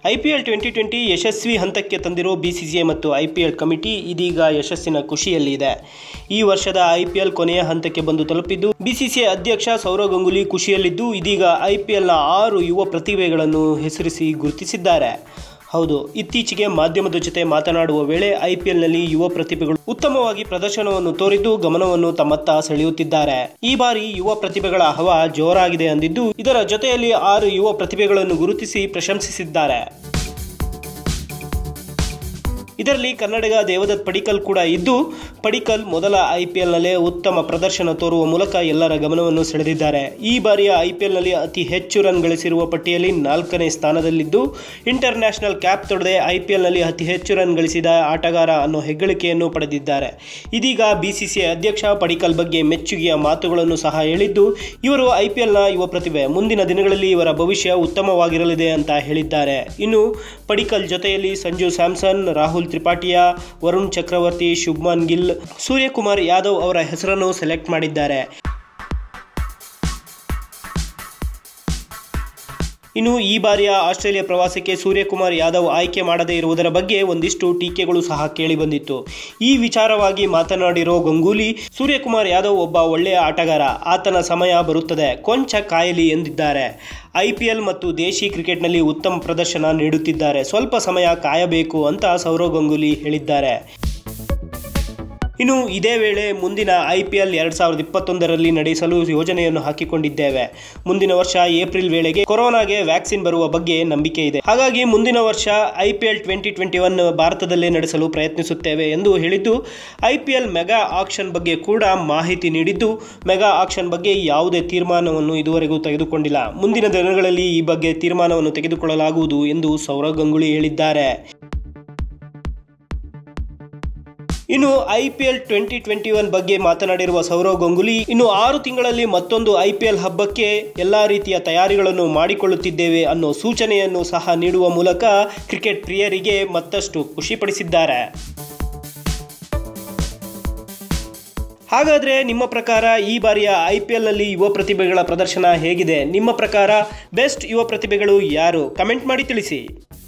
IPL twenty twenty ಯಶಸ್ವಿ ಹಂತಕ್ಕೆ ತಂದಿರೋ ಬಿಸಿಸಿಐ ಮತ್ತು ಐಪಿಎಲ್ ಕಮಿಟಿ ಇದೀಗ ಯಶಸ್ಸಿನ ಖುಷಿಯಲ್ಲಿದೆ ಈ ವರ್ಷದ ಐಪಿಎಲ್ ಕೊನೆಯ ಹಂತಕ್ಕೆ ಬಂದು ತಲುಪಿದ್ದು ಬಿಸಿಸಿಐ ಅಧ್ಯಕ್ಷ ಸೌರವ್ ಗಂಗೂಲಿ ಖುಷಿಯಲ್ಲಿದ್ದು ಇದೀಗ ಐಪಿಎಲ್ನ ಆರು ಯುವ ಪ್ರತಿಭೆಗಳನ್ನು ಹೆಸರಿಸಿ ಗುರುತಿಸಿದ್ದಾರೆ ಹೌದು ಇತ್ತೀಚೆಗೆ ಮಾಧ್ಯಮದ ಜೊತೆ ಮಾತನಾಡುವ ವೇಳೆ ಐಪಿಎಲ್ನಲ್ಲಿ ಯುವ ಪ್ರತಿಭೆಗಳು ಉತ್ತಮವಾಗಿ ಪ್ರದರ್ಶನವನ್ನು ತೋರಿದ್ದು ಗಮನವನ್ನು ತಮ್ಮತ್ತ ಸೆಳೆಯುತ್ತಿದ್ದಾರೆ ಈ ಬಾರಿ ಯುವ ಪ್ರತಿಭೆಗಳ ಹವಾ ಜೋರಾಗಿದೆ ಅಂದಿದ್ದು ಇದರ ಜೊತೆಯಲ್ಲಿ ಆರು ಯುವ ಪ್ರತಿಭೆಗಳನ್ನು ಗುರುತಿಸಿ ಪ್ರಶಂಸಿಸಿದ್ದಾರೆ ಇದರಲ್ಲಿ ಕನ್ನಡಿಗ ದೇವದತ್ ಪಡಿಕಲ್ ಕೂಡ ಇದ್ದು ಪಡಿಕಲ್ ಮೊದಲ ಐಪಿಎಲ್ನಲ್ಲೇ ಉತ್ತಮ ಪ್ರದರ್ಶನ ತೋರುವ ಮೂಲಕ ಎಲ್ಲರ ಗಮನವನ್ನು ಸೆಳೆದಿದ್ದಾರೆ ಈ ಬಾರಿಯ ಐಪಿಎಲ್ನಲ್ಲಿ ಅತಿ ಹೆಚ್ಚು ರನ್ ಗಳಿಸಿರುವ ಪಟ್ಟಿಯಲ್ಲಿ ನಾಲ್ಕನೇ ಸ್ಥಾನದಲ್ಲಿದ್ದು ಇಂಟರ್ ನ್ಯಾಷನಲ್ ಕ್ಯಾಪ್ ತೊಡೆದೇ ಐಪಿಎಲ್ನಲ್ಲಿ ಅತಿ ಹೆಚ್ಚು ರನ್ ಗಳಿಸಿದ ಆಟಗಾರ ಅನ್ನೋ ಹೆಗ್ಗಳಿಕೆಯನ್ನು ಪಡೆದಿದ್ದಾರೆ ಇದೀಗ ಬಿಸಿಸಿಐ ಅಧ್ಯಕ್ಷ ಪಡಿಕಲ್ ಬಗ್ಗೆ ಮೆಚ್ಚುಗೆಯ ಮಾತುಗಳನ್ನು ಸಹ ಹೇಳಿದ್ದು ಇವರು ಐಪಿಎಲ್ನ ಯುವ ಪ್ರತಿಭೆ ಮುಂದಿನ ದಿನಗಳಲ್ಲಿ ಇವರ ಭವಿಷ್ಯ ಉತ್ತಮವಾಗಿರಲಿದೆ ಅಂತ ಹೇಳಿದ್ದಾರೆ ಇನ್ನು ಪಡಿಕಲ್ ಜೊತೆಯಲ್ಲಿ ಸಂಜು ಸ್ಯಾಮ್ಸನ್ ರಾಹುಲ್ ತ್ರಿಪಾಠಿಯಾ ವರುಣ್ ಚಕ್ರವರ್ತಿ ಶುಭ್ಮನ್ ಗಿಲ್ ಸೂರ್ಯಕುಮಾರ್ ಯಾದವ್ ಅವರ ಹೆಸರನ್ನು ಸೆಲೆಕ್ಟ್ ಮಾಡಿದ್ದಾರೆ ಇನ್ನು ಈ ಬಾರಿಯ ಆಸ್ಟ್ರೇಲಿಯಾ ಪ್ರವಾಸಕ್ಕೆ ಸೂರ್ಯಕುಮಾರ್ ಯಾದವ್ ಆಯ್ಕೆ ಮಾಡದೇ ಇರುವುದರ ಬಗ್ಗೆ ಒಂದಿಷ್ಟು ಟೀಕೆಗಳು ಸಹ ಕೇಳಿಬಂದಿತ್ತು ಈ ವಿಚಾರವಾಗಿ ಮಾತನಾಡಿರೋ ಗಂಗೂಲಿ ಸೂರ್ಯಕುಮಾರ್ ಯಾದವ್ ಒಬ್ಬ ಒಳ್ಳೆಯ ಆಟಗಾರ ಆತನ ಸಮಯ ಬರುತ್ತದೆ ಕೊಂಚ ಕಾಯಲಿ ಎಂದಿದ್ದಾರೆ ಐಪಿಎಲ್ ಮತ್ತು ದೇಶಿ ಕ್ರಿಕೆಟ್ನಲ್ಲಿ ಉತ್ತಮ ಪ್ರದರ್ಶನ ನೀಡುತ್ತಿದ್ದಾರೆ ಸ್ವಲ್ಪ ಸಮಯ ಕಾಯಬೇಕು ಅಂತ ಸೌರವ್ ಗಂಗೂಲಿ ಹೇಳಿದ್ದಾರೆ ಇನ್ನು ಇದೇ ವೇಳೆ ಮುಂದಿನ ಐ ಪಿ ಎಲ್ ಎರಡು ಸಾವಿರದ ಇಪ್ಪತ್ತೊಂದರಲ್ಲಿ ನಡೆಸಲು ಯೋಜನೆಯನ್ನು ಹಾಕಿಕೊಂಡಿದ್ದೇವೆ ಮುಂದಿನ ವರ್ಷ ಏಪ್ರಿಲ್ ವೇಳೆಗೆ ಕೊರೋನಾಗೆ ವ್ಯಾಕ್ಸಿನ್ ಬರುವ ಬಗ್ಗೆ ನಂಬಿಕೆ ಇದೆ ಹಾಗಾಗಿ ಮುಂದಿನ ವರ್ಷ I P L twenty twenty one ಭಾರತದಲ್ಲೇ ನಡೆಸಲು ಪ್ರಯತ್ನಿಸುತ್ತೇವೆ ಎಂದು ಹೇಳಿದ್ದು I P L mega auction ಬಗ್ಗೆ ಕೂಡ ಮಾಹಿತಿ ನೀಡಿದ್ದು ಮೆಗಾ ಆಕ್ಷನ್ ಬಗ್ಗೆ ಯಾವುದೇ ತೀರ್ಮಾನವನ್ನು ಇದುವರೆಗೂ ತೆಗೆದುಕೊಂಡಿಲ್ಲ ಮುಂದಿನ ದಿನಗಳಲ್ಲಿ ಈ ಬಗ್ಗೆ ತೀರ್ಮಾನವನ್ನು ತೆಗೆದುಕೊಳ್ಳಲಾಗುವುದು ಎಂದು ಸೌರವ್ ಗಂಗೂಲಿ ಹೇಳಿದ್ದಾರೆ ಇನ್ನು ಐಪಿಎಲ್ ಟ್ವೆಂಟಿ ಟ್ವೆಂಟಿ ಒನ್ ಬಗ್ಗೆ ಮಾತನಾಡಿರುವ ಸೌರವ್ ಗಂಗೂಲಿ ಇನ್ನು ಆರು ತಿಂಗಳಲ್ಲಿ ಮತ್ತೊಂದು ಐಪಿಎಲ್ ಹಬ್ಬಕ್ಕೆ ಎಲ್ಲಾ ರೀತಿಯ ತಯಾರಿಗಳನ್ನು ಮಾಡಿಕೊಳ್ಳುತ್ತಿದ್ದೇವೆ ಅನ್ನೋ ಸೂಚನೆಯನ್ನು ಸಹ ನೀಡುವ ಮೂಲಕ ಕ್ರಿಕೆಟ್ ಪ್ರಿಯರಿಗೆ ಮತ್ತಷ್ಟು ಖುಷಿಪಡಿಸಿದ್ದಾರೆ ಹಾಗಾದರೆ ನಿಮ್ಮ ಪ್ರಕಾರ ಈ ಬಾರಿಯ ಐ ಪಿ ಎಲ್ನಲ್ಲಿ ಯುವ ಪ್ರತಿಭೆಗಳ ಪ್ರದರ್ಶನ ಹೇಗಿದೆ ನಿಮ್ಮ ಪ್ರಕಾರ ಬೆಸ್ಟ್ ಯುವ ಪ್ರತಿಭೆಗಳು ಯಾರು ಕಮೆಂಟ್ ಮಾಡಿ ತಿಳಿಸಿ